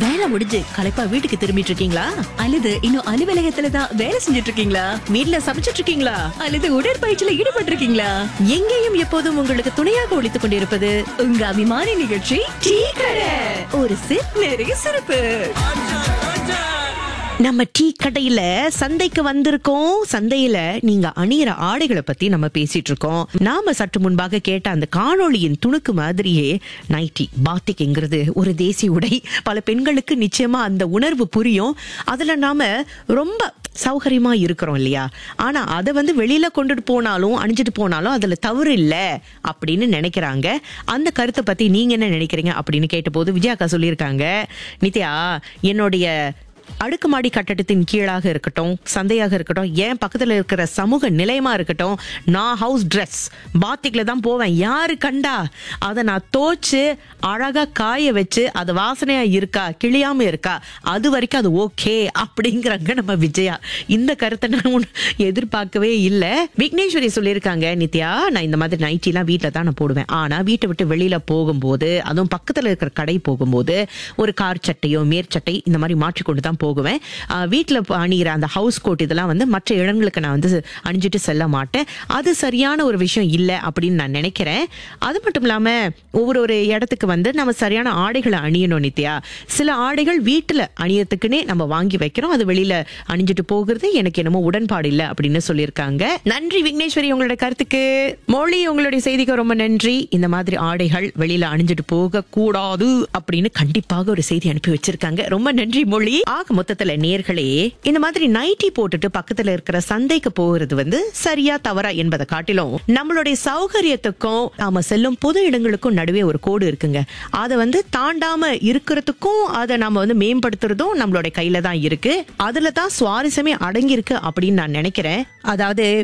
வேலை முடிஞ்சு களைப்பா வீட்டுக்கு திரும்பிட்டு இருக்கீங்களா அல்லது இன்னும் அலுவலகத்துல தான் வேலை செஞ்சுட்டு இருக்கீங்களா வீட்ல சமைச்சிட்டு இருக்கீங்களா அல்லது உடற்பயிற்சியில ஈடுபட்டு இருக்கீங்களா எங்கேயும் எப்போதும் உங்களுக்கு துணையாக ஒழித்துக் கொண்டிருப்பது உங்க அபிமான நிகழ்ச்சி டீ கடை ஒரு சிப் நிறைய சிறப்பு நம்ம டீ கடையில சந்தைக்கு வந்திருக்கோம் சந்தையில நீங்க அணியிற ஆடைகளை பத்தி நம்ம பேசிட்டு இருக்கோம் நாம சற்று முன்பாக கேட்ட அந்த காணொளியின் துணுக்கு மாதிரியே நைட்டி பாத்திக்ங்கிறது ஒரு தேசிய உடை பல பெண்களுக்கு நிச்சயமா அந்த உணர்வு புரியும் அதுல நாம ரொம்ப சௌகரியமா இருக்கிறோம் இல்லையா ஆனா அதை வந்து வெளியில கொண்டுட்டு போனாலும் அணிஞ்சிட்டு போனாலும் அதுல தவறு இல்ல அப்படின்னு நினைக்கிறாங்க அந்த கருத்தை பத்தி நீங்க என்ன நினைக்கிறீங்க அப்படின்னு கேட்டபோது விஜயாக்கா சொல்லியிருக்காங்க நித்யா என்னுடைய அடுக்குமாடி கட்டடத்தின் கீழாக இருக்கட்டும் சந்தையாக இருக்கட்டும் ஏன் பக்கத்துல இருக்கிற சமூக நிலையமா இருக்கட்டும் நான் ஹவுஸ் ட்ரெஸ் பாத்திக்ல தான் போவேன் யாரு கண்டா அதை நான் தோச்சு அழகா காய வச்சு அது வாசனையா இருக்கா கிளியாம இருக்கா அது வரைக்கும் அது ஓகே அப்படிங்கிறாங்க நம்ம விஜயா இந்த கருத்தை நான் ஒண்ணு எதிர்பார்க்கவே இல்லை விக்னேஸ்வரி சொல்லியிருக்காங்க நித்யா நான் இந்த மாதிரி நைட்டிலாம் வீட்டில் தான் நான் போடுவேன் ஆனா வீட்டை விட்டு வெளியில போகும்போது அதுவும் பக்கத்துல இருக்கிற கடை போகும்போது ஒரு கார் சட்டையோ மேற்சட்டை இந்த மாதிரி மாற்றிக்கொண்டு தான் போகுவேன் ஆஹ் வீட்ல ப- அணிகிற அந்த ஹவுஸ் கோட் இதெல்லாம் வந்து மற்ற இடங்களுக்கு நான் வந்து அணிஞ்சிட்டு செல்ல மாட்டேன் அது சரியான ஒரு விஷயம் இல்லை அப்படின்னு நான் நினைக்கிறேன் அது மட்டும் இல்லாம ஒவ்வொரு ஒரு இடத்துக்கு வந்து நம்ம சரியான ஆடைகளை அணியணும் நித்யா சில ஆடைகள் வீட்டுல அணியத்துக்குன்னே நம்ம வாங்கி வைக்கிறோம் அது வெளியில அணிஞ்சிட்டு போகிறது எனக்கு என்னமோ உடன்பாடு இல்லை அப்படின்னு சொல்லியிருக்காங்க நன்றி விக்னேஸ்வரி உங்களோட கருத்துக்கு மொழி உங்களுடைய செய்திக்கு ரொம்ப நன்றி இந்த மாதிரி ஆடைகள் வெளியில அணிஞ்சிட்டு போக கூடாது அப்படின்னு கண்டிப்பாக ஒரு செய்தி அனுப்பி வச்சிருக்காங்க ரொம்ப நன்றி மொழி ஆக மொத்தத்துல நேர்களே இந்த மாதிரி நைட்டி போட்டுட்டு பக்கத்துல இருக்கிற சந்தைக்கு போகிறது வந்து சரியா தவறா என்பதை காட்டிலும் நம்மளுடைய சௌகரியத்துக்கும் நாம செல்லும் பொது இடங்களுக்கும் நடுவே ஒரு கோடு இருக்குங்க அதை வந்து தாண்டாம இருக்கிறதுக்கும் அதை நாம வந்து மேம்படுத்துறதும் நம்மளுடைய கையில தான் இருக்கு அதுல தான் சுவாரஸ்யமே அடங்கி இருக்கு அப்படின்னு நான் நினைக்கிறேன் அதாவது